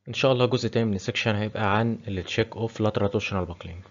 ان شاء الله جزء تاني من السكشن هيبقى عن التشيك اوف lateral torsional buckling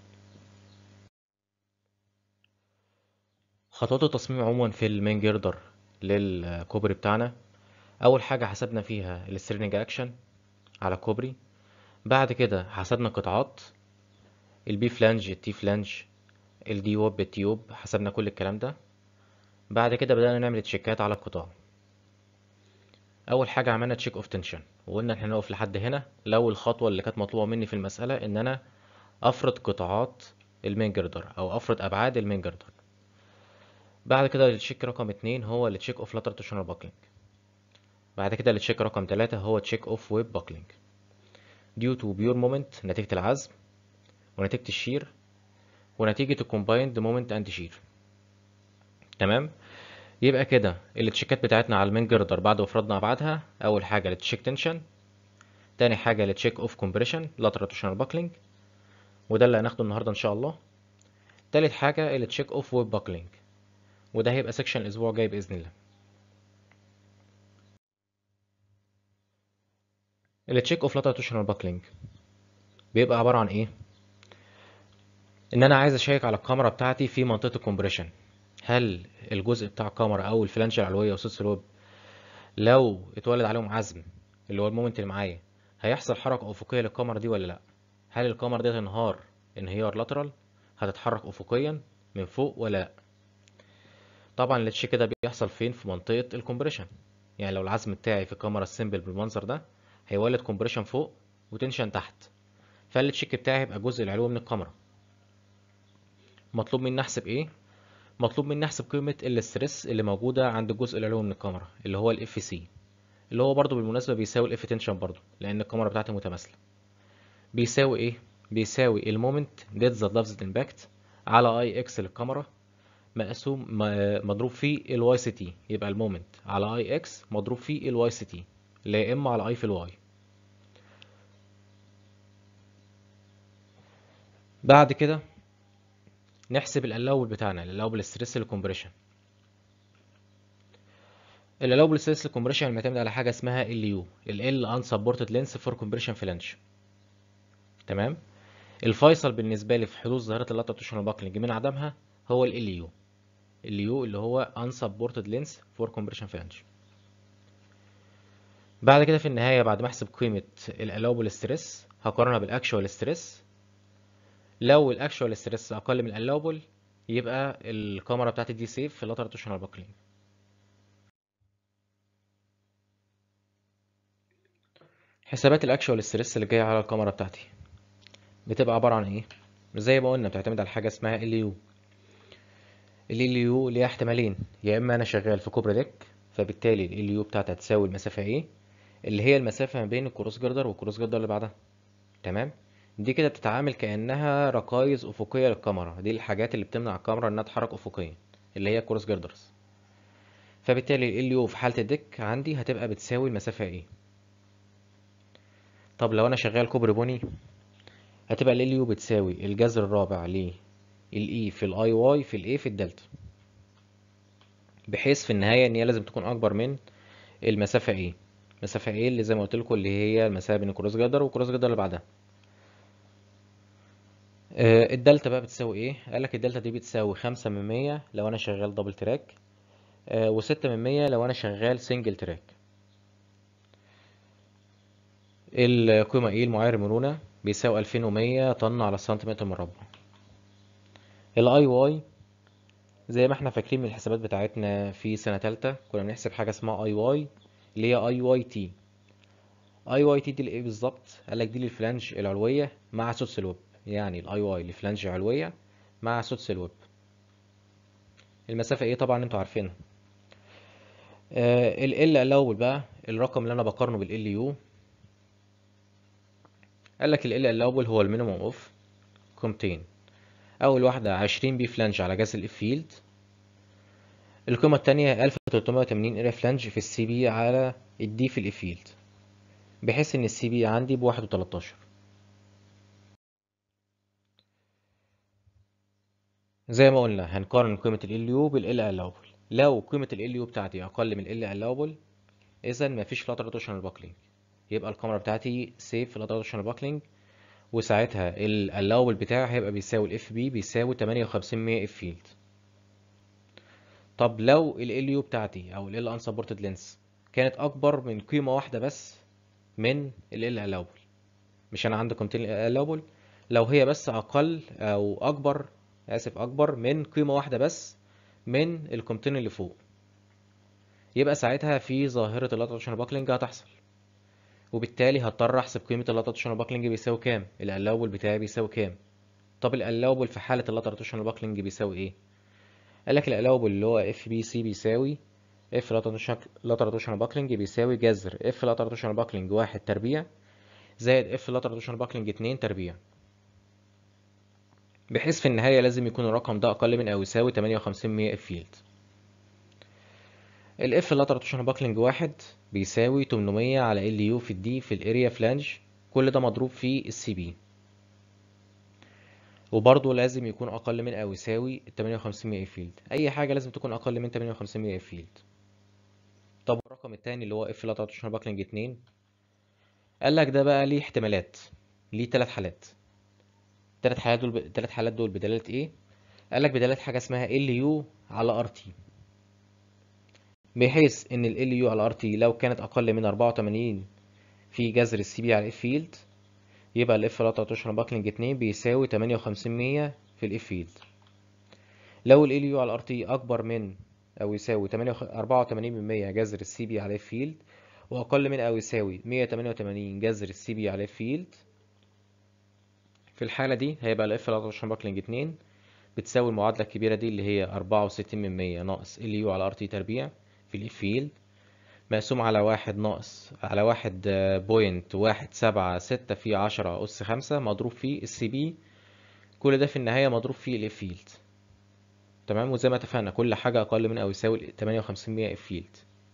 خطوات التصميم عموما في المين جيردر للكوبري بتاعنا اول حاجه حسبنا فيها السترينج اكشن على كوبري بعد كده حسبنا قطاعات البي فلانج التي فلانج الدي ووب التي ووب حسبنا كل الكلام ده بعد كده بدأنا نعمل تشيكات على القطاع اول حاجه عملنا تشيك اوف تنشن وقلنا احنا هنقف لحد هنا لو الخطوه اللي كانت مطلوبه مني في المساله ان انا افرض قطاعات المين جردر او افرض ابعاد المين جردر بعد كده التشيك رقم اتنين هو التشيك اوف لاتر توشنال باكلينج بعد كده التشيك رقم تلاتة هو تشيك اوف ويب باكلينج due to pure moment نتيجة العزم ونتيجة الشير ونتيجة الكومبايند مومنت اند شير تمام يبقى كده التشيكات بتاعتنا على المين جردر بعد ما فرضنا ابعادها اول حاجه التشيك تنشن تاني حاجه التشيك اوف كومبريشن لاترال توشنال باكلينج وده اللي هناخده النهارده ان شاء الله تالت حاجه التشيك اوف ويب باكلينج وده هيبقى سيكشن الاسبوع الجاي باذن الله التشيك اوف لاترال توشنال باكلينج بيبقى عباره عن ايه ان انا عايز اشيك على الكاميرا بتاعتي في منطقه الكومبريشن هل الجزء بتاع الكاميرا او الفلانجة العلويه وسوس الويب لو اتولد عليهم عزم اللي هو المومنت اللي معايا هيحصل حركه افقيه للكاميرا دي ولا لا هل الكاميرا دي تنهار انهيار لاترال هتتحرك افقيا من فوق ولا لا طبعا التشيك ده بيحصل فين في منطقه الكومبريشن يعني لو العزم بتاعي في الكاميرا السيمبل بالمنظر ده هيولد كومبريشن فوق وتنشن تحت فالتشيك بتاعي هيبقى الجزء العلوي من الكاميرا مطلوب مني احسب ايه مطلوب مني احسب قيمة الاسترس اللي موجودة عند الجزء العلوي من الكاميرا اللي هو الاف سي اللي هو برضو بالمناسبة بيساوي الاف تنشن برضو لان الكاميرا بتاعتي متماثلة بيساوي ايه بيساوي المومنت ديت ذا لافز امباكت على اي اكس للكاميرا مقسوم مضروب في الواي سي تي يبقى المومنت على اي اكس مضروب في الواي سي تي اللي هي ام على اي في الواي بعد كده نحسب الالاوبل بتاعنا الالاوبل ستريس للكمبريشن الالاوبل ستريس للكمبريشن معتمد على حاجه اسمها ال يو ال ان سبورتد لينس فور كومبريشن فلانج تمام الفيصل بالنسبه لي في حدوث ظاهره اللاتر توشنال باكلينج من عدمها هو ال يو ال يو اللي هو ان سبورتد لينس فور كومبريشن فلانج بعد كده في النهايه بعد ما احسب قيمه الالاوبل ستريس هقارنها بالاكشوال ستريس لو الاكشوال ستريس اقل من الالاوبل يبقى الكاميرا بتاعتي دي سيف في اللاتر توشنال باكلينج حسابات الاكشوال ستريس اللي جايه على الكاميرا بتاعتي بتبقى عباره عن ايه زي ما قلنا بتعتمد على حاجه اسمها ال يو ال يو ليها احتمالين يا اما انا شغال في كوبرا ديك فبالتالي ال يو بتاعتي هتساوي المسافه ايه اللي هي المسافه ما بين الكروس جردر والكروس جردر اللي بعدها تمام دي كده بتتعامل كأنها ركايز أفقية للكاميرا دي الحاجات اللي بتمنع الكاميرا إنها تتحرك أفقيا اللي هي كروس جردرز فبالتالي ال يو في حالة الديك عندي هتبقى بتساوي المسافة ايه طب لو أنا شغال كوبري بني هتبقى ال يو بتساوي الجذر الرابع ل الاي في الاي واي في الاي في الدلتا بحيث في النهاية إن هي لازم تكون أكبر من المسافة ايه المسافة ايه اللي زي ما قلت لكم اللي هي المسافة بين الكروس جردر والكروس جردر اللي بعدها الدلتا بقى بتساوي ايه قالك الدلتا دي بتساوي خمسة من مية لو انا شغال دبل تراك وستة من مية لو انا شغال سنجل تراك القيمة ايه المعايير المرونة بيساوي الفين ومية طن على السنتيمتر مربع الاي واي زي ما احنا فاكرين من الحسابات بتاعتنا في سنة تالتة كنا بنحسب حاجة اسمها اي واي اللي هي اي واي تي اي واي تي دي لايه بالظبط قالك دي للفلانج العلوية مع سدس الويب يعني الاي واي لفلانج علويه مع سدس الويب المسافه ايه طبعا انتوا عارفينها ال ال الاول بقى الرقم اللي انا بقارنه بالال يو قال لك ال ال الاول هو المينيموم اوف قيمتين اول واحده 20 بي فلانج على جذر الاف فيلد القيمه الثانيه 1380 اريا فلانج في السي بي على الدي في الاف فيلد بحيث ان السي بي عندي بواحد وتلاتاشر زي ما قلنا هنقارن قيمة ال يو بال allowable لو قيمة ال يو بتاعتي أقل من ال allowable إذا مفيش lateral torsional buckling يبقى الكاميرا بتاعتي سيف في الاتراديشنال باكلينج وساعتها الالاوبل بتاعي هيبقى بيساوي الاف بي بيساوي 58 اف فيلد طب لو ال يو بتاعتي او ال unsupported لينس كانت اكبر من قيمه واحده بس من ال allowable مش انا عندي قيمتين allowable لو هي بس اقل او اكبر اسف اكبر من قيمه واحده بس من القيمتين اللي فوق يبقى ساعتها في ظاهره اللاترال باكلينج هتحصل وبالتالي هضطر احسب قيمه اللاترال باكلينج بيساوي كام allowable بتاعي بيساوي كام طب allowable في حاله اللاترال باكلينج بيساوي ايه قال لك allowable اللي هو اف بي سي بيساوي اف لاترال باكلينج بيساوي جذر اف لاترال باكلينج واحد تربيع زائد اف لاترال باكلينج اتنين تربيع بحيث في النهاية لازم يكون الرقم ده أقل من أو يساوي 58 اف فيلد الاف لاترال باكلينج واحد بيساوي 800 على ال يو في الدي في الاريا فلانج كل ده مضروب في السي بي وبرضه لازم يكون أقل من أو يساوي 58 اف فيلد أي حاجة لازم تكون أقل من 58 اف فيلد طب الرقم التاني اللي هو اف لاترال باكلينج اتنين قال لك ده بقى ليه احتمالات ليه تلات حالات التلات حالات دول التلات حالات دول بدلالة ايه قال لك بدلالة حاجة اسمها ال يو على ار تي بحيث ان ال يو على ار تي لو كانت اقل من 84 في جذر السي بي على الاف فيلد يبقى الاف لاترال باكلينج اتنين بيساوي 5800 في الاف فيلد لو ال يو على ار تي اكبر من او يساوي 84% جذر السي بي على الاف فيلد واقل من او يساوي 188 جذر السي بي على الاف فيلد في الحالة دي هيبقى الاف لاترال باكلينج اتنين بتساوي المعادلة الكبيرة دي اللي هي أربعة وستين من مية ناقص ال يو على ار تي تربيع في الاف فيلد مقسوم على واحد ناقص على واحد بوينت واحد سبعة ستة في عشرة أس خمسة مضروب في السي بي كل ده في النهاية مضروب في الاف فيلد تمام وزي ما اتفقنا كل حاجة أقل من أو يساوي تمانية وخمسين مية اف فيلد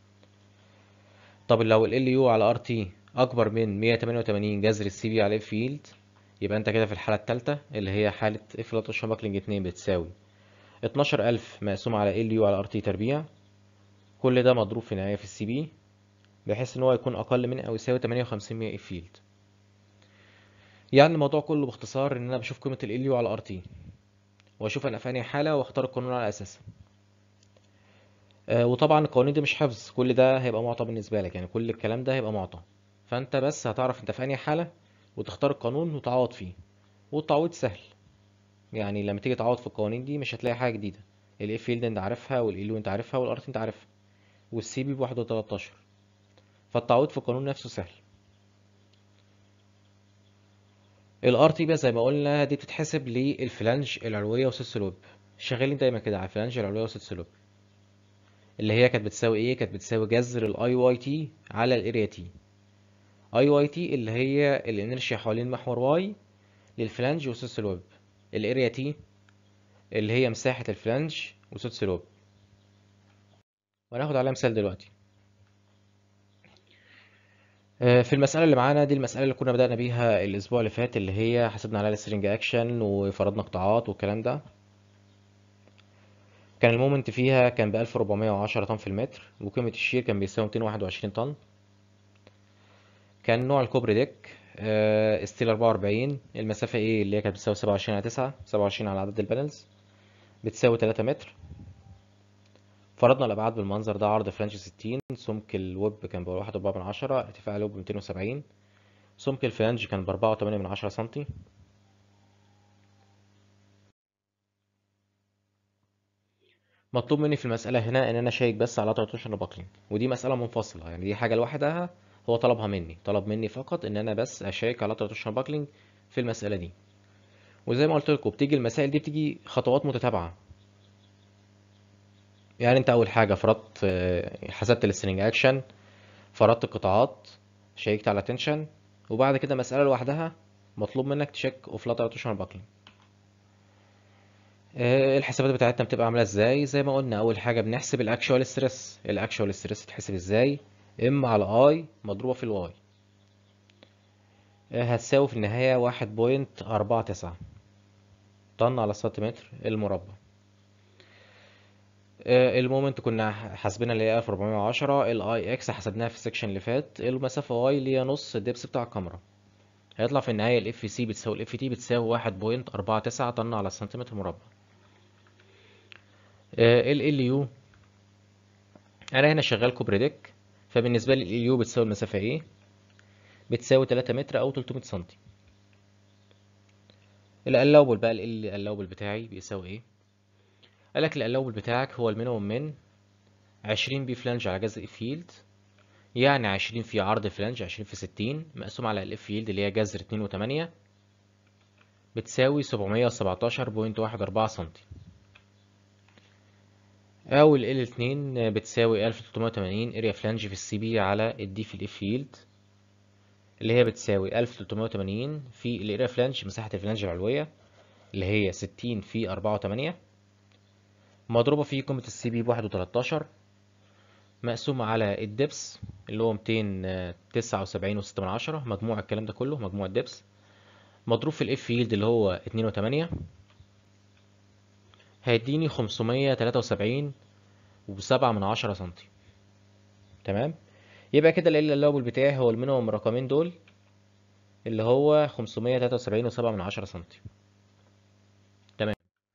طب لو ال يو على ار تي أكبر من مية تمانية وتمانين جذر السي بي على اف فيلد يبقى انت كده في الحالة التالتة اللي هي حالة اف لاترال باكلينج اتنين بتساوي اتناشر ألف مقسوم على ال يو على ار تي تربيع كل ده مضروب في النهاية في السي بي بحيث ان هو يكون أقل من أو يساوي تمانية وخمسين مية اف فيلد يعني الموضوع كله باختصار ان انا بشوف قيمة ال يو على ار تي واشوف انا في انهي حالة واختار القانون على اساسها آه وطبعا القوانين دي مش حفظ كل ده هيبقى معطى بالنسبة لك يعني كل الكلام ده هيبقى معطى فانت بس هتعرف انت في انهي حالة وتختار القانون وتعوض فيه والتعويض سهل يعني لما تيجي تعوض في القوانين دي مش هتلاقي حاجة جديدة الاف فيلد انت عارفها والالو انت عارفها والارت انت عارفها والسي بي بواحد وتلاتاشر فالتعويض في القانون نفسه سهل الار تي بقى زي ما قلنا دي بتتحسب للفلانج العلوية وسدس لوب شغالين دايما كده على الفلانج العلوية وسدس لوب اللي هي كانت بتساوي ايه كانت بتساوي جذر الاي واي تي على الاريا تي اي واي تي اللي هي الانرشيا حوالين محور واي للفلانج وسدس لوب الاريا تي اللي هي مساحة الفلانج وسدس لوب وهناخد عليها مثال دلوقتي في المسألة اللي معانا دي المسألة اللي كنا بدأنا بيها الأسبوع اللي فات اللي هي حسبنا عليها السترنج أكشن وفرضنا قطاعات والكلام ده كان المومنت فيها كان بألف ربعمية وعشرة طن في المتر وقيمة الشير كان بيساوي ميتين واحد وعشرين طن كان نوع الكوبري ديك آه ستيل أربعة وأربعين المسافة ايه اللي هي كانت بتساوي سبعة وعشرين على تسعة سبعة وعشرين على عدد البانلز بتساوي تلاتة متر فرضنا الأبعاد بالمنظر ده عرض فرنش ستين سمك الويب كان بواحد وأربعة من عشرة ارتفاع الويب بميتين وسبعين سمك الفلانج كان بأربعة وتمانية من عشرة سنتي مطلوب مني في المسألة هنا إن أنا أشيك بس على تراتوشن باكلينج ودي مسألة منفصلة يعني دي حاجة لوحدها هو طلبها مني طلب مني فقط إن أنا بس أشيك على تراتوشن باكلينج في المسألة دي وزي ما قلت لكم بتيجي المسائل دي بتيجي خطوات متتابعة يعني انت اول حاجه فرضت حسبت السترنج اكشن فرضت القطاعات شيكت على تنشن وبعد كده مساله لوحدها مطلوب منك تشيك اوف لاترال توشن باكلينج الحسابات بتاعتنا بتبقى عامله ازاي زي ما قلنا اول حاجه بنحسب الاكشوال ستريس الاكشوال ستريس تتحسب ازاي ام على اي مضروبه في الواي هتساوي في النهايه واحد بوينت أربعة تسعة طن على سنتيمتر المربع آه، المومنت كنا حاسبينها اللي هي 1410 الاي اكس حسبناها في السكشن اللي فات المسافه واي اللي هي نص الدبس بتاع الكاميرا هيطلع في النهايه الاف سي بتساوي الاف تي بتساوي 1.49 طن على السنتيمتر مربع ال ال يو انا هنا شغال كوبريديك فبالنسبه لي ال يو بتساوي المسافه ايه بتساوي 3 متر او 300 سنتي الالوبل بقى ال الالوبل بتاعي بيساوي ايه قال لك الالوبل بتاعك هو المينيموم من 20 بي فلانج على جذر اف يلد يعني 20 في عرض فلانج 20 في 60 مقسوم على الاف يلد اللي هي جذر 2 و8 بتساوي 717.14 سنتي او ال L2 بتساوي 1380 اريا فلانج في السي بي على الدي في الاف يلد اللي هي بتساوي 1380 في الاريا فلانج مساحة الفلانج العلوية اللي هي 60 في 4 و8 مضروبة في قيمة السي بي بواحد وتلاتاشر مقسومة على الدبس اللي هو ميتين تسعة وسبعين وستة من عشرة مجموع الكلام ده كله مجموع الدبس مضروب في الاف يلد اللي هو اتنين وتمانية هيديني خمسمية تلاتة وسبعين وسبعة من عشرة سنتي تمام يبقى كده ال اللوبل بتاعي هو المينيموم الرقمين دول اللي هو خمسمية تلاتة وسبعين وسبعة من عشرة سنتي تمام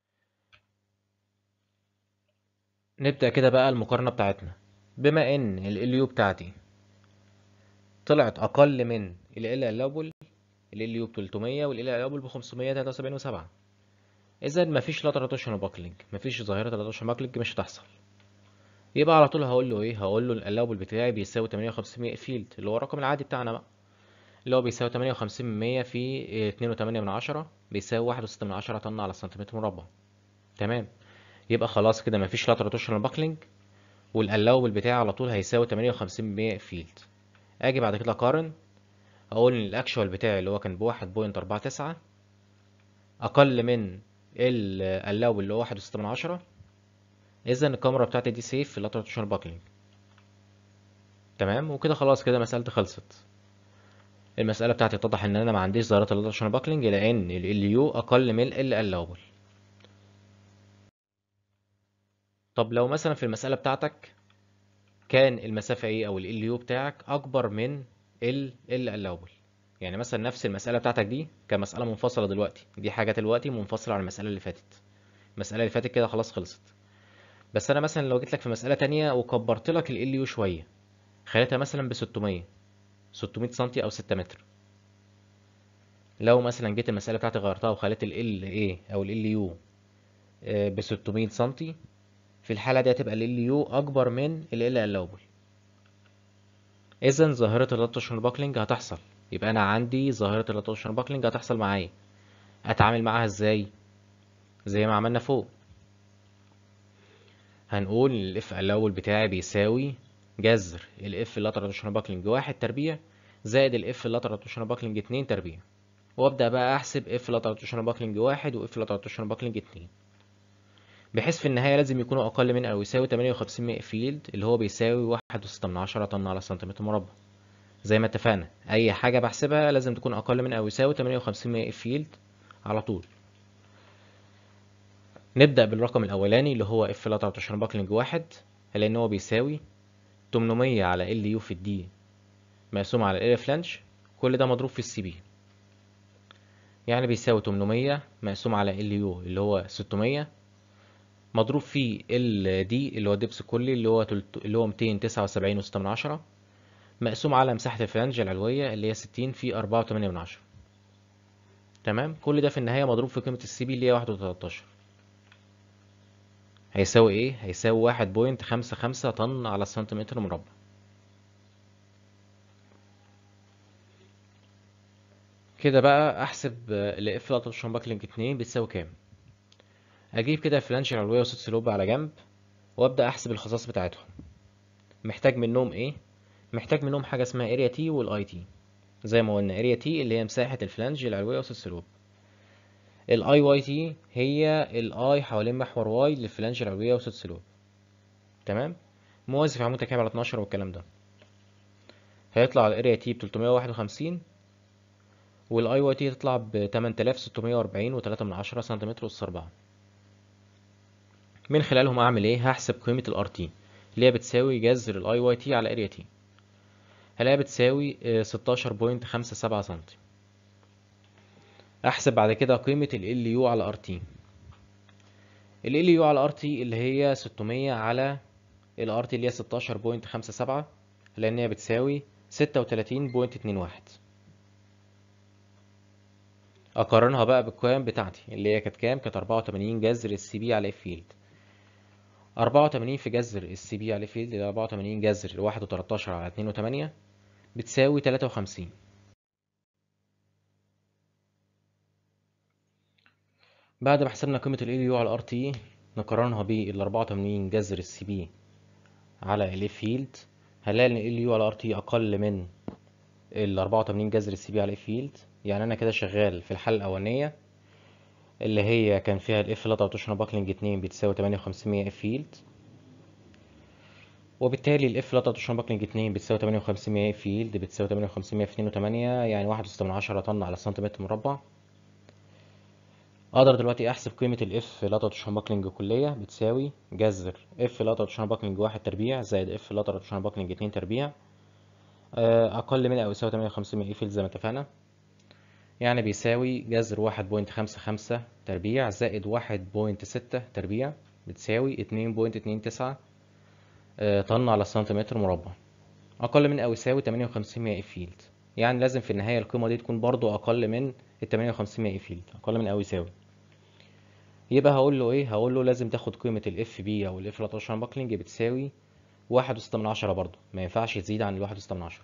نبدأ كده بقى المقارنة بتاعتنا بما ان ال يو بتاعتي طلعت اقل من ال ال اللوبل ال يو ب 300 وال ال اللوبل ب 573 و7 اذا مفيش لا روتيشن باكلينج مفيش ظاهرة الروتيشن باكلينج مش هتحصل يبقى على طول هقول له ايه هقول له اللوبل بتاعي بيساوي 58 فيلد اللي هو الرقم العادي بتاعنا بقى اللي هو بيساوي 58 من 100 في 2.8 من عشرة بيساوي 1.6 من عشرة طن على السنتيمتر مربع تمام يبقى خلاص كده مفيش لاتر روتيشنال باكلينج والالاوبل بتاعي على طول هيساوي 58 فيلد اجي بعد كده اقارن اقول ان الاكشوال بتاعي اللي هو كان ب 1.49 اقل من الالاوبل اللي هو 1.6 من عشرة اذا الكاميرا بتاعتي دي سيف في اللاتر روتيشنال باكلينج تمام وكده خلاص كده مسألتي خلصت المسألة بتاعتي اتضح ان انا ما عنديش ظاهرة اللاتر روتيشنال باكلينج لان ال يو اقل من ال الاوبل طب لو مثلا في المسألة بتاعتك كان المسافة ايه او ال يو بتاعك اكبر من ال ال allowable يعني مثلا نفس المسألة بتاعتك دي كمسألة منفصلة دلوقتي دي حاجة دلوقتي منفصلة عن المسألة اللي فاتت المسألة اللي فاتت كده خلاص خلصت بس انا مثلا لو جيت لك في مسألة تانية وكبرت لك ال يو شوية خليتها مثلا ب 600 600 سنتي او 6 متر لو مثلا جيت المسألة بتاعتي غيرتها وخليت ال ال ايه او ال يو ب 600 سنتي في الحالة دي هتبقى ال يو أكبر من ال ال allowable إذا ظاهرة اللاتوشن باكلينج هتحصل يبقى أنا عندي ظاهرة اللاتوشن باكلينج هتحصل معايا أتعامل معاها إزاي؟ زي ما عملنا فوق هنقول إن ال F allowable بتاعي بيساوي جذر ال F lateral rotational باكلينج واحد تربيع زائد ال F lateral rotational باكلينج اتنين تربيع وأبدأ بقى أحسب F lateral rotational باكلينج واحد و F lateral rotational باكلينج اتنين بحيث في النهاية لازم يكونوا أقل من أو يساوي 58 فيلد اللي هو بيساوي واحد وستة من عشرة طن على سنتيمتر مربع زي ما اتفقنا أي حاجة بحسبها لازم تكون أقل من أو يساوي 58 فيلد على طول نبدأ بالرقم الأولاني اللي هو اف لاتر روتيشن باكلينج واحد لأن هو بيساوي 800 على ال يو في الدي مقسوم على ال فلانش كل ده مضروب في السي بي يعني بيساوي 800 مقسوم على ال يو اللي هو 600 مضروب في ال دي اللي هو الدبس الكلي اللي هو تلت... اللي هو 279 وستة من عشرة مقسوم على مساحة الفلانج العلوية اللي هي 60 في 4 وتمانية من عشرة تمام كل ده في النهاية مضروب في قيمة السي بي اللي هي واحد وتلاتاشر هيساوي ايه؟ هيساوي واحد بوينت خمسة خمسة طن على السنتيمتر مربع كده بقى احسب ال اف لاتوشن باكلينج اتنين بتساوي كام اجيب كده الفلانش العلويه وسط سلوب على جنب وابدا احسب الخصائص بتاعتهم محتاج منهم ايه محتاج منهم حاجه اسمها اريا تي والاي تي زي ما قلنا اريا تي اللي هي مساحه الفلانج العلويه وسط سلوب الاي واي تي هي الاي حوالين محور واي للفلانج العلويه وسط سلوب تمام موازي في عمود تكامل على 12 والكلام ده هيطلع الاريا تي ب 351 والاي واي تي تطلع ب 8640 و3 من عشرة سنتيمتر أس 4 من خلالهم اعمل ايه هحسب قيمه الار تي اللي هي بتساوي جذر الاي واي تي على اريا تي هلاقيها بتساوي ستاشر بوينت خمسة سبعة سنتي احسب بعد كده قيمه ال يو على ار تي ال يو على ار تي اللي هي 600 على الار تي اللي هي 16.57 لان هي بتساوي 36.21 اقارنها بقى بالقيم بتاعتي اللي هي كانت كام كانت 84 جذر السي بي على اف فيلد 84 في جذر السي بي على اف فيلد اللي هي 84 جذر 1 و13 على 2 و8 بتساوي 53 بعد ما حسبنا قيمة ال يو على ار تي نقارنها بال 84 جذر السي بي على ال فيلد هنلاقي ان ال يو على ار تي اقل من ال 84 جذر السي بي على اف فيلد يعني انا كده شغال في الحالة الاولانية اللي هي كان فيها الاف لاتر روتيشنال باكلينج 2 بتساوي 8500 اف فيلد وبالتالي الاف لاتر روتيشنال باكلينج 2 بتساوي 8500 اف فيلد بتساوي 8500 في 2 و8 يعني 1.6 طن على سنتيمتر مربع اقدر دلوقتي احسب قيمة الاف لاتر روتيشنال باكلينج كلية بتساوي جذر اف لاتر روتيشنال باكلينج 1 تربيع زائد اف لاتر روتيشنال باكلينج 2 تربيع اقل من او يساوي 8500 اف فيلد زي ما اتفقنا يعني بيساوي جذر واحد بوينت خمسة خمسة تربيع زائد واحد بوينت ستة تربيع بتساوي اتنين بوينت اتنين تسعة طن على سنتيمتر مربع أقل من أو يساوي تمانية وخمسين مية فيلد يعني لازم في النهاية القيمة دي تكون برضو أقل من التمانية وخمسين مية فيلد أقل من أو يساوي يبقى هقول له إيه هقول له لازم تاخد قيمة الإف بي أو الإف لاترال باكلينج بتساوي واحد وستة من عشرة برضو ما ينفعش تزيد عن الواحد وستة من عشرة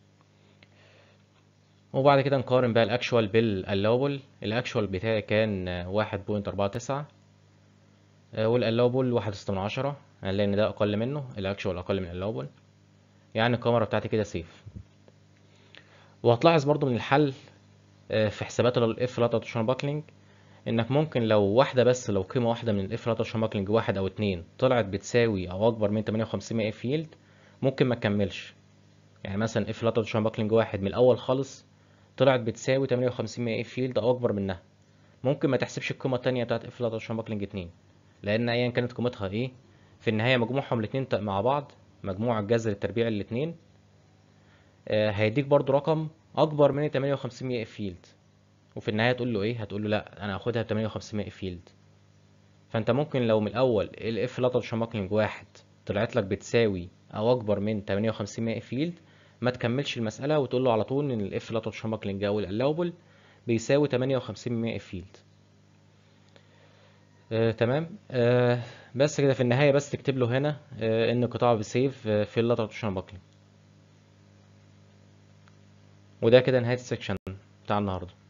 وبعد كده نقارن بقى الاكشوال بالالاوبل الاكشوال بتاعي كان واحد بوينت اربعة تسعة والالاوبل واحد ستة من عشرة هنلاقي ان ده اقل منه الاكشوال اقل من الالاوبل يعني الكاميرا بتاعتي كده سيف وهتلاحظ برضو من الحل في حسابات الاف لاتر باكلينج انك ممكن لو واحدة بس لو قيمة واحدة من الاف لاتر باكلينج واحد او اتنين طلعت بتساوي او اكبر من تمانية وخمسين اف فيلد ممكن ما تكملش يعني مثلا اف لاتر باكلينج واحد من الاول خالص طلعت بتساوي 58 اف فيلد او اكبر منها ممكن ما تحسبش القيمه الثانيه بتاعت اف لاتر باكلينج 2 لان ايا كانت قيمتها ايه في النهايه مجموعهم الاثنين مع بعض مجموع الجذر التربيعي الاثنين آه هيديك برضو رقم اكبر من 58 اف فيلد وفي النهايه تقول له ايه هتقول له لا انا هاخدها ب 58 اف فيلد فانت ممكن لو من الاول الاف لاتر باكلينج واحد طلعت لك بتساوي او اكبر من 58 اف فيلد ما تكملش المسألة وتقول له على طول إن الإف لاتر شامبكلينج أو الألاوبل بيساوي 58 من اف فيلد آه، تمام آه، بس كده في النهاية بس تكتب له هنا آه، إن القطاع بسيف آه، في اللاتر شامبكلينج وده كده نهاية السكشن بتاع النهاردة